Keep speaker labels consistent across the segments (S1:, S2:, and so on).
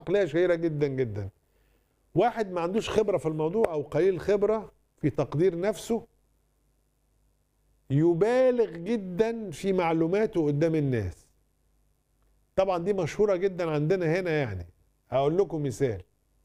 S1: عقليه شهيره جدا جدا واحد ما عندوش خبره في الموضوع او قليل خبره في تقدير نفسه يبالغ جدا في معلوماته قدام الناس طبعا دي مشهوره جدا عندنا هنا يعني هقول لكم مثال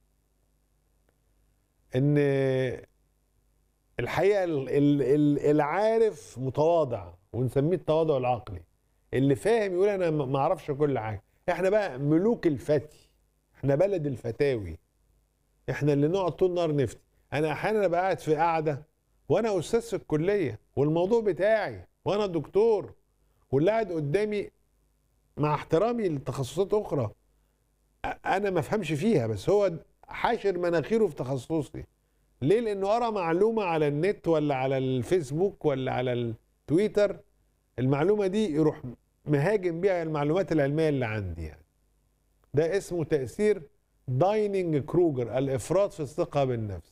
S1: ان الحقيقه ال- ال- ال- العارف متواضع ونسميه التواضع العقلي اللي فاهم يقول انا ما ما اعرفش كل حاجه احنا بقى ملوك الفتي احنا بلد الفتاوي احنا اللي نقعد طول النهار نفتي انا احيانا ابقى قاعد في قاعده وانا استاذ في الكليه والموضوع بتاعي وانا دكتور واللي قاعد قدامي مع احترامي لتخصصات اخرى أ- انا ما افهمش فيها بس هو حاشر مناخيره في تخصصي ليه لانه ارى معلومه على النت ولا على الفيسبوك ولا على التويتر المعلومه دي يروح مهاجم بيها المعلومات العلميه اللي عندي يعني ده اسمه تاثير دايننج كروجر الافراط في الثقه بالنفس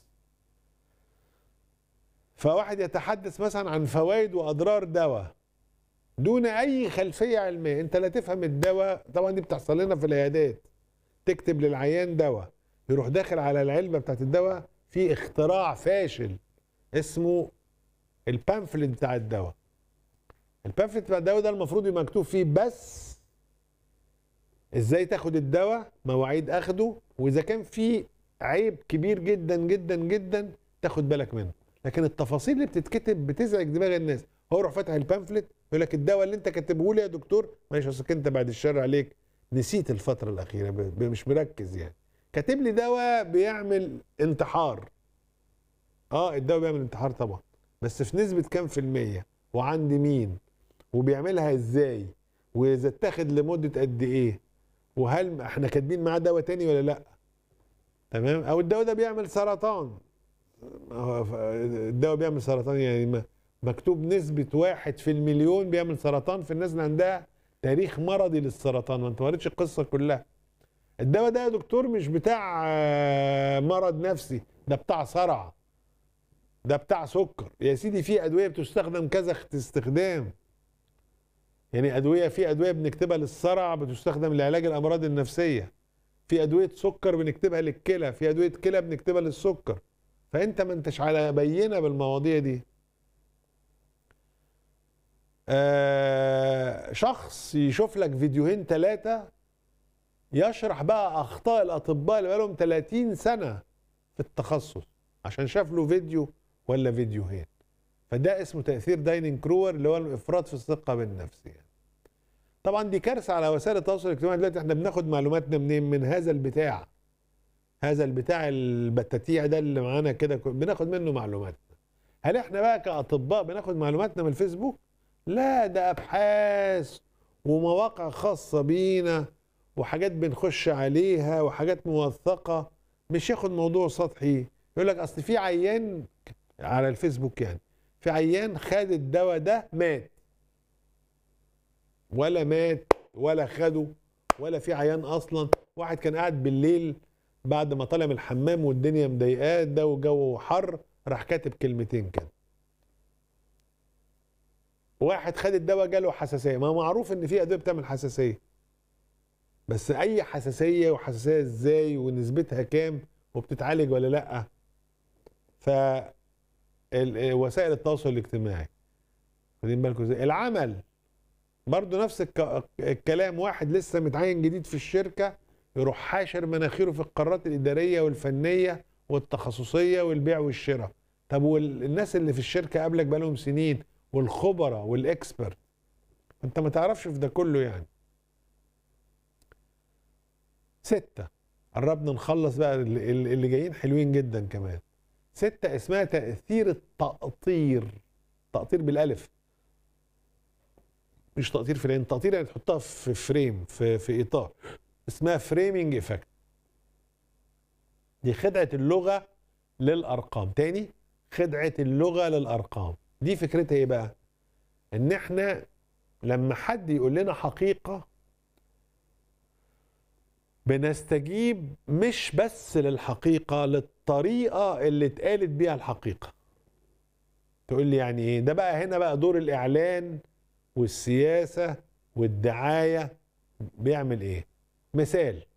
S1: فواحد يتحدث مثلا عن فوائد واضرار دواء دون اي خلفيه علميه انت لا تفهم الدواء طبعا دي بتحصل لنا في العيادات تكتب للعيان دواء يروح داخل على العلبه بتاعت الدواء في اختراع فاشل اسمه البامفلت بتاع الدواء البامفلت بتاع الدواء ده المفروض يبقى مكتوب فيه بس ازاي تاخد الدواء مواعيد اخده واذا كان في عيب كبير جدا جدا جدا تاخد بالك منه لكن التفاصيل اللي بتتكتب بتزعج دماغ الناس هو يروح فاتح البامفلت يقول لك الدواء اللي انت كاتبه لي يا دكتور ماشي اصل انت بعد الشر عليك نسيت الفتره الاخيره ب- ب- مش مركز يعني كاتب لي دواء بيعمل انتحار اه الدواء بيعمل انتحار طبعا بس في نسبه كام في الميه وعند مين وبيعملها ازاي واذا اتاخد لمده قد ايه وهل احنا كاتبين معاه دواء تاني ولا لا تمام او الدواء ده بيعمل سرطان هو ف- الدواء بيعمل سرطان يعني ما- مكتوب نسبة واحد في المليون بيعمل سرطان في الناس اللي عندها تاريخ مرضي للسرطان ما انت ما قريتش القصة كلها الدواء ده يا دكتور مش بتاع آه، مرض نفسي ده بتاع صرع ده بتاع سكر يا سيدي في ادويه بتستخدم كذا اخت- استخدام يعني ادويه في ادويه بنكتبها للصرع بتستخدم لعلاج الامراض النفسيه في ادويه سكر بنكتبها للكلى في ادويه كلى بنكتبها للسكر فانت ما انتش على بينه بالمواضيع دي آه شخص يشوف لك فيديوهين ثلاثه يشرح بقى اخطاء الاطباء اللي بقالهم 30 سنه في التخصص عشان شاف له فيديو ولا فيديوهين فده اسمه تاثير دايننج كروور اللي هو الافراط في الثقه بالنفس يعني. طبعا دي كارثه على وسائل التواصل الاجتماعي دلوقتي احنا بناخد معلوماتنا منين من هذا البتاع هذا البتاع البتاتيع ده اللي معانا كده كو- بناخد منه معلوماتنا هل احنا بقى كاطباء بناخد معلوماتنا من الفيسبوك لا ده ابحاث ومواقع خاصه بينا وحاجات بنخش عليها وحاجات موثقه مش ياخد موضوع سطحي يقول لك اصل في عيان على الفيسبوك يعني في عيان خد الدواء ده مات ولا مات ولا خده ولا في عيان اصلا واحد كان قاعد بالليل بعد ما طلع من الحمام والدنيا مضايقاه ده وجو حر راح كاتب كلمتين كده واحد خد الدواء جاله حساسيه ما هو معروف ان في ادويه بتعمل حساسيه بس اي حساسيه وحساسيه ازاي ونسبتها كام وبتتعالج ولا لا ف ال- وسائل التواصل الاجتماعي واخدين بالكم ازاي العمل برضه نفس الك- الكلام واحد لسه متعين جديد في الشركه يروح حاشر مناخيره في القرارات الاداريه والفنيه والتخصصيه والبيع والشراء طب والناس اللي في الشركه قبلك بقالهم سنين والخبراء والاكسبرت انت ما تعرفش في ده كله يعني ستة قربنا نخلص بقى اللي, اللي جايين حلوين جدا كمان ستة اسمها تأثير التقطير تقطير بالألف مش تقطير في العين تقطير يعني تحطها في فريم في في إطار اسمها فريمينج إفكت دي خدعة اللغة للأرقام تاني خدعة اللغة للأرقام دي فكرتها إيه بقى؟ إن إحنا لما حد يقول لنا حقيقة بنستجيب مش بس للحقيقة للطريقة اللي اتقالت بيها الحقيقة تقول لي يعني ايه ده بقى هنا بقى دور الإعلان والسياسة والدعاية بيعمل ايه مثال